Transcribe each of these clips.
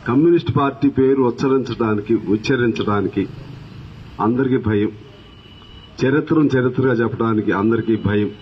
Communist party పేరు ఉచ్చరించడానికి ఉచ్చరించడానికి అందరికీ భయం చరిత్రను చరిత్రగా చెప్పడానికి అందరికీ భయం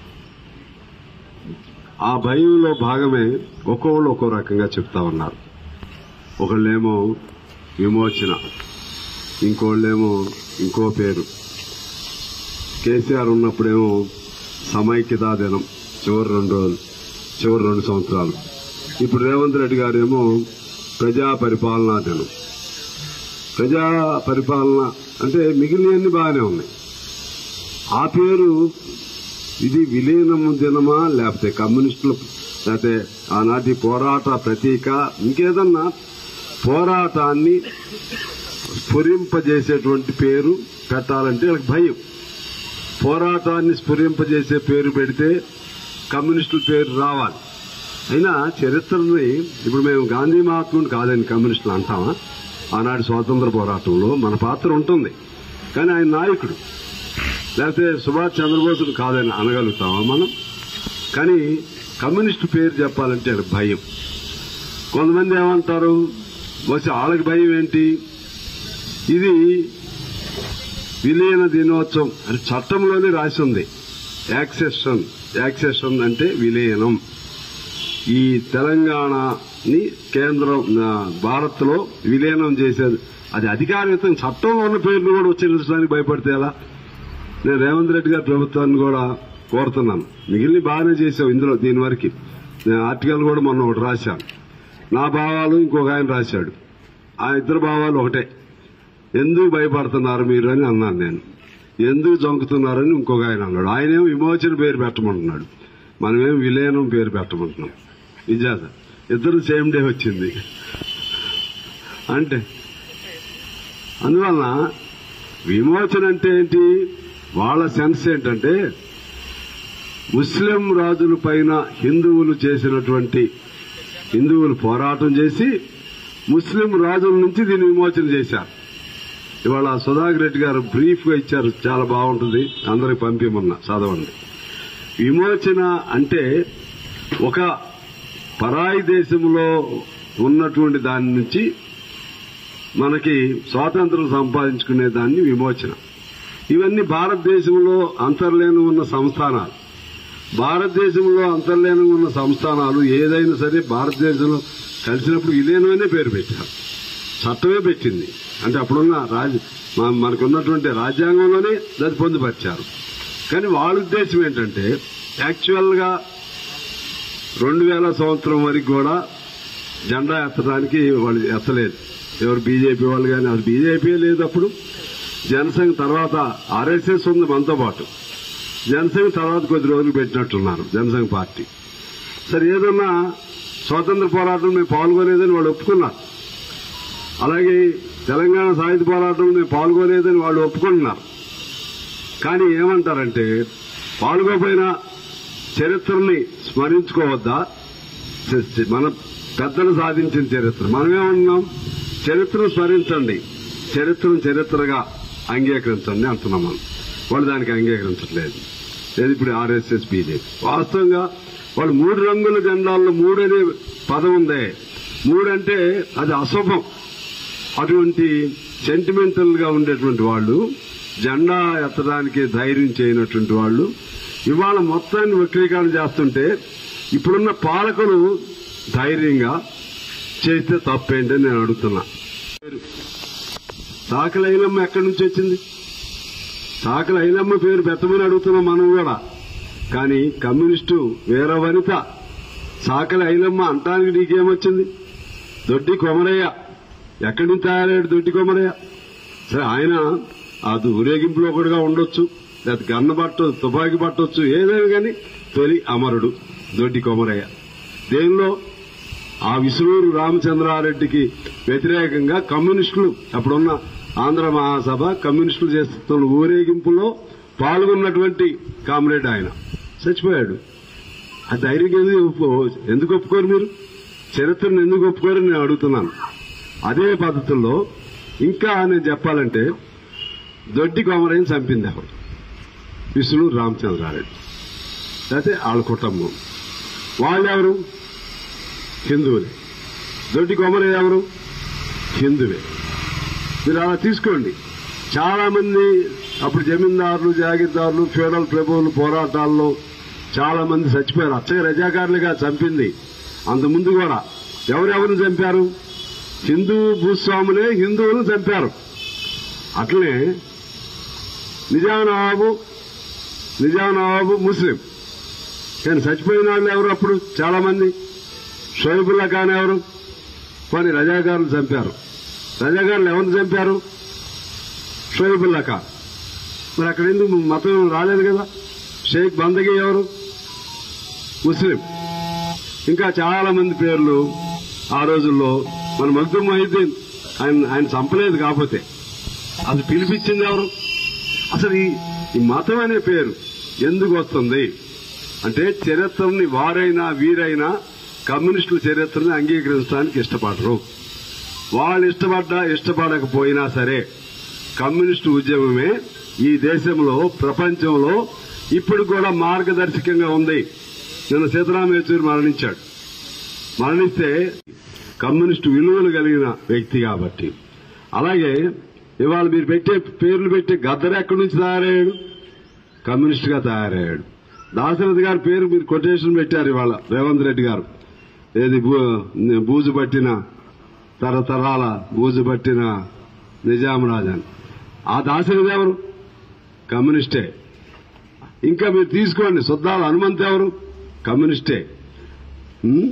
ఆ భయంలో భాగమే ఒక్కొక్కళ్ళు ఒక్కో రకంగా చెప్తా ఉన్నారు ఒకళ్ళేమో విమోచన ఇంకోళ్ళేమో ఇంకో పేరు కేసీఆర్ ఉన్నప్పుడేమో సమైక్యతా దినం చివరి రెండు రోజులు చివరి రెండు సంవత్సరాలు ఇప్పుడు రేవంత్ రెడ్డి గారేమో ప్రజా పరిపాలనా దినం ప్రజా పరిపాలన అంటే మిగిలినవన్నీ బాగానే ఉన్నాయి ఆ పేరు ఇది విలీనం దినమా లేకపోతే కమ్యూనిస్టులు లేకపోతే ఆనాటి పోరాట ప్రతీక ఇంకేదన్నా పోరాటాన్ని స్ఫురింపజేసేటువంటి పేరు పెట్టాలంటే వాళ్ళకి భయం పోరాటాన్ని స్ఫురింపజేసే పేరు పెడితే కమ్యూనిస్టుల పేరు రావాలి అయినా చరిత్రని ఇప్పుడు మేము గాంధీ మహాత్ముడు కాదని కమ్యూనిస్టులు అంటామా ఆనాటి స్వాతంత్ర పోరాటంలో మన పాత్ర ఉంటుంది కానీ ఆయన నాయకుడు లేకపోతే సుభాష్ చంద్రబోసుడు కాదని అనగలుగుతామా మనం కానీ కమ్యూనిస్టు పేరు చెప్పాలంటే అది భయం కొంతమంది ఏమంటారు వచ్చి వాళ్ళకి భయం ఏంటి ఇది విలీన దినోత్సవం అని చట్టంలోనే రాసి ఉంది యాక్సెషన్ యాక్సెషన్ అంటే విలీనం ఈ తెలంగాణని కేంద్రం ఆ, భారత్ లో విలీనం చేసేది అది అధికారయుతం చట్టంలో ఉన్న పేర్లు కూడా ఉచ్చరించడానికి భయపడితే ఎలా నేను రేవంత్ రెడ్డి గారి ప్రభుత్వాన్ని కూడా కోరుతున్నాను మిగిలిన బాగానే చేసావు ఇందులో దీని వరకు నేను ఆర్టికల్ కూడా మొన్న ఒకటి రాశాను నా భావాలు ఇంకొక ఆయన రాశాడు ఆ ఇద్దరు భావాలు ఒకటే ఎందుకు భయపడుతున్నారు మీరు అని అన్నాను నేను ఎందుకు జంకుతున్నారని ఇంకొక ఆయన అన్నాడు ఆయనేమో విమోచన పేరు పెట్టమంటున్నాడు మనమేం విలీనం పేరు పెట్టమంటున్నాం విజాత ఇద్దరు సేమ్ డే వచ్చింది అంటే అందువలన విమోచన అంటే ఏంటి వాళ్ళ సెన్స్ ఏంటంటే ముస్లిం రాజుల పైన హిందువులు చేసినటువంటి హిందువులు పోరాటం చేసి ముస్లిం రాజుల నుంచి దీన్ని విమోచన చేశారు ఇవాళ సుధాకర్ రెడ్డి గారు బ్రీఫ్ గా ఇచ్చారు చాలా బాగుంటుంది అందరికి పంపిమన్నా చదవండి విమోచన అంటే ఒక పరాయి దేశంలో ఉన్నటువంటి దాని నుంచి మనకి స్వాతంత్రం సంపాదించుకునే దాన్ని విమోచన ఇవన్నీ భారతదేశంలో అంతర్లేని ఉన్న సంస్థానాలు భారతదేశంలో అంతర్లీనంగా ఉన్న సంస్థానాలు ఏదైనా సరే భారతదేశంలో కలిసినప్పుడు విలీనమనే పేరు పెట్టారు చట్టమే పెట్టింది అంటే అప్పుడున్న రాజ మన- మనకున్నటువంటి రాజ్యాంగంలోనే దాన్ని పొందుపరిచారు కానీ వాళ్ళ ఉద్దేశం ఏంటంటే యాక్చువల్ గా రెండు వేల సంవత్సరం వరకు కూడా జెండా ఎత్తడానికి వాళ్ళు ఎత్తలేదు ఎవరు బీజేపీ వాళ్ళు కానీ అది బీజేపీ లేదు అప్పుడు జనసంఘ్ తర్వాత ఆర్ఎస్ఎస్ ఉంది మనతో పాటు జనసంఘ్ తర్వాత కొద్ది రోజులు పెట్టినట్టున్నారు జనసంఘ్ పార్టీ సరే ఏదన్నా స్వాతంత్ర పోరాటం మేము పాల్గొనేదని వాళ్ళు ఒప్పుకున్నారు అలాగే తెలంగాణ సాయుధ పోరాటంలో మేము పాల్గొనేదని వాళ్ళు ఒప్పుకుంటున్నారు కానీ ఏమంటారంటే పాల్గొపోయిన చరిత్రని స్మరించుకోవద్దా చ- చ- మన పెద్దలు సాధించిన చరిత్ర మనమేమన్నాం చరిత్రను స్మరించండి చరిత్రను చరిత్రగా అంగీకరించండి అంటున్నాం మనం వాళ్ళు దానికి అంగీకరించట్లేదు లేదు ఇప్పుడు ఆర్ఎస్ఎస్ బీజేపీ వాస్తవంగా వాళ్ళు మూడు రంగుల జెండాల్లో మూడు అనే పదం ఉందే మూడు అంటే అది అశుభం అటువంటి సెంటిమెంటల్ గా ఉండేటువంటి వాళ్ళు జెండా ఎత్తడానికి ధైర్యం చేయనటువంటి వాళ్ళు ఇవాళ మొత్తాన్ని వక్రీకరణ చేస్తుంటే ఇప్పుడున్న పాలకులు ధైర్యంగా చేస్తే తప్పేంటని నేను అడుగుతున్నా సాకలి ఐలమ్మ ఎక్కడి నుంచి వచ్చింది సాకలి ఐలమ్మ పేరు పెట్టమని అడుగుతున్నాం మనం కూడా కానీ కమ్యూనిస్టు వీర వనిత సాకలి ఐలమ్మ అంటానికి నీకేమొచ్చింది దొడ్డి కొమరయ్య ఎక్కడి నుంచి తయారయ్యాడు దొడ్డి కొమరయ్య సరే ఆయన అది ఊరేగింపులో ఒకటిగా ఉండొచ్చు లేదా గన్న పట్టు తుపాకీ పట్టొచ్చు ఏదైనా కానీ తొలి అమరుడు దొడ్డి కొమరయ్య దేనిలో ఆ విసురూరు రామచంద్రారెడ్డికి వ్యతిరేకంగా కమ్యూనిస్టులు అప్పుడున్న ఆంధ్ర మహాసభ కమ్యూనిస్టులు చేస్తున్న ఊరేగింపులో పాల్గొన్నటువంటి కామ్రేడ్ ఆయన చచ్చిపోయాడు ఆ ధైర్యం ఎందుకు ఒప్పుకో- ఎందుకు ఒప్పుకోరు మీరు చరిత్రను ఎందుకు ఒప్పుకోరు నేను అడుగుతున్నాను అదే పద్ధతుల్లో ఇంకా నేను చెప్పాలంటే దొడ్డి కొమరని చంపింది అప్పుడు విష్ణు రామచంద్రారెడ్డి లేకపోతే వాళ్ళ కుటుంబం వాళ్ళెవరు హిందువులే దొడ్డి కొమర ఎవరు హిందువే మీరు అలా తీసుకోండి చాలా మంది అప్పుడు జమీందారులు జాగీర్దారులు ఫెడరల్ ప్రభువులు పోరాటాల్లో చాలా మంది చచ్చిపోయారు అచ్చగా రజాకారులుగా చంపింది అంతకుముందు కూడా ఎవరెవరిని చంపారు హిందూ భూస్వాములే హిందువులను చంపారు అట్లనే నిజాం నవాబు నిజాం నవాబు ముస్లిం కానీ చచ్చిపోయిన వాళ్ళు ఎవరు అప్పుడు చాలా మంది షోయబుల్లా ఖాన్ ఎవరు కొన్ని రజాకారులు చంపారు రజాకారులు ఎవరిని చంపారు షోయబుల్లా ఖాన్ మరి అక్కడ ఎందుకు మతం రాలేదు కదా షేక్ బందగి ఎవరు ముస్లిం ఇంకా చాలా మంది పేర్లు ఆ రోజుల్లో మన మగ్దుమ్ మొహిద్దీన్ ఆయన ఆయన చంపలేదు కాకపోతే అది పిలిపించింది ఎవరు అసలు ఈ ఈ మతం అనే పేరు ఎందుకు వస్తుంది అంటే చరిత్రని వారైనా వీరైనా కమ్యూనిస్టుల చరిత్రని అంగీకరించడానికి ఇష్టపడరు వాళ్ళు ఇష్టపడ్డా ఇష్టపడకపోయినా సరే కమ్యూనిస్టు ఉద్యమమే ఈ దేశంలో ప్రపంచంలో ఇప్పుడు కూడా మార్గదర్శకంగా ఉంది నిన్న సీతారాం యేచూరి మరణించాడు మరణిస్తే కమ్యూనిస్టు విలువలు కలిగిన వ్యక్తి కాబట్టి అలాగే ఇవాళ మీరు పెట్టే పేర్లు పెట్టే గద్దరు ఎక్కడి నుంచి తయారయ్యాడు కమ్యూనిస్ట్ గా తయారయ్యాడు దాశరథి గారి పేరు మీరు కొటేషన్ పెట్టారు ఇవాళ రేవంత్ రెడ్డి గారు ఏది బూ- బూజు పట్టిన తరతరాల బూజు పట్టిన నిజాం రాజాని ఆ దాశరథి ఎవరు కమ్యూనిస్టే ఇంకా మీరు తీసుకోండి సుద్దాల హనుమంత్ ఎవరు కమ్యూనిస్టే ఉం?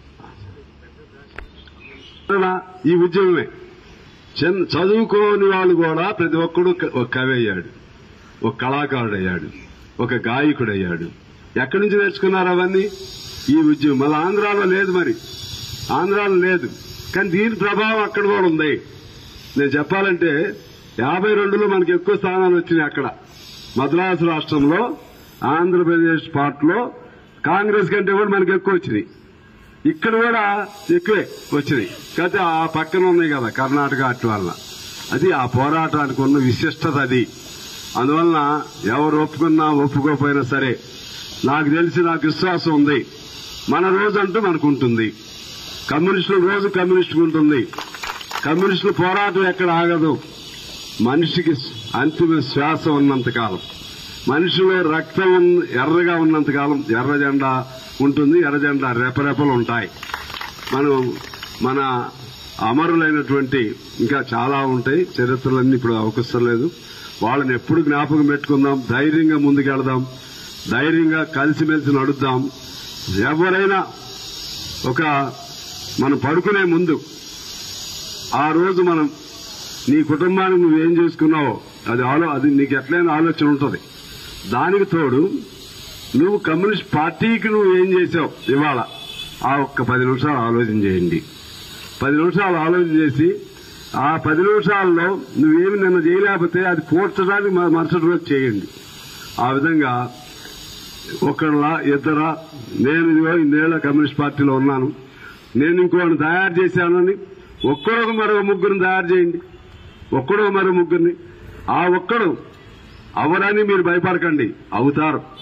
ఈ ఉద్యమమే చిన్న చదువుకోని వాళ్ళు కూడా ప్రతి ఒక్కడు క- ఒక కవి అయ్యాడు ఒక కళాకారుడు అయ్యాడు ఒక గాయకుడు అయ్యాడు ఎక్కడి నుంచి నేర్చుకున్నారు అవన్నీ ఈ ఉద్యమం మళ్ళీ ఆంధ్రాలో లేదు మరి ఆంధ్రాలో లేదు కానీ దీని ప్రభావం అక్కడ కూడా ఉంది నేను చెప్పాలంటే యాభై రెండులో మనకి ఎక్కువ స్థానాలు వచ్చినాయి అక్కడ మద్రాసు రాష్ట్రంలో ఆంధ్రప్రదేశ్ పార్ట్లో కాంగ్రెస్ కంటే కూడా మనకి ఎక్కువ వచ్చినాయి ఇక్కడ కూడా ఎక్కువే వచ్చినాయి కాకపోతే ఆ పక్కన ఉన్నాయి కదా కర్ణాటక అటు వల్ల అది ఆ పోరాటానికి ఉన్న విశిష్టత అది అందువలన ఎవరు ఒప్పుకున్నా ఒప్పుకోకపోయినా సరే నాకు తెలిసి నాకు విశ్వాసం ఉంది మన రోజు అంటూ మనకు ఉంటుంది కమ్యూనిస్టుల రోజు కమ్యూనిస్టుకు ఉంటుంది కమ్యూనిస్టుల పోరాటం ఎక్కడ ఆగదు మనిషికి అంతిమ శ్వాస ఉన్నంతకాలం మనిషిలో రక్తం ఉన్న- ఎర్రగా ఉన్నంతకాలం ఎర్ర జెండా ఉంటుంది ఎర్ర జెండా రెపరెపలు ఉంటాయి మనం మన అమరులైనటువంటి ఇంకా చాలా ఉంటాయి చరిత్రలన్నీ ఇప్పుడు అవకస్తలేదు వాళ్ళని ఎప్పుడు జ్ఞాపకం పెట్టుకుందాం ధైర్యంగా ముందుకెళదాం ధైర్యంగా కలిసిమెలిసి నడుద్దాం ఎవరైనా ఒక మనం పడుకునే ముందు ఆ రోజు మనం నీ కుటుంబానికి నువ్వేం చేసుకున్నావో అది ఆలో అది నీకు ఎట్లయినా ఆలోచన ఉంటుంది దానికి తోడు నువ్వు కమ్యూనిస్ట్ పార్టీకి నువ్వు ఏం చేసావు ఇవాళ ఆ ఒక్క పది నిమిషాలు ఆలోచన చేయండి పది నిమిషాలు ఆలోచన చేసి ఆ పది నిమిషాల్లో నువ్వేమి నిన్న చేయలేకపోతే అది పూడ్చడానికి మ- మరుసటి రోజు చేయండి ఆ విధంగా ఒకళ్ళ ఇద్దరా నేను ఇదిగో ఇన్నేళ్ల కమ్యూనిస్ట్ పార్టీలో ఉన్నాను నేను ఇంకోని తయారు చేశానని ఒక్కడొక మరో ముగ్గురిని తయారు చేయండి ఒక్కడో మరో ముగ్గురిని ఆ ఒక్కడు అవరని మీరు భయపడకండి అవుతారు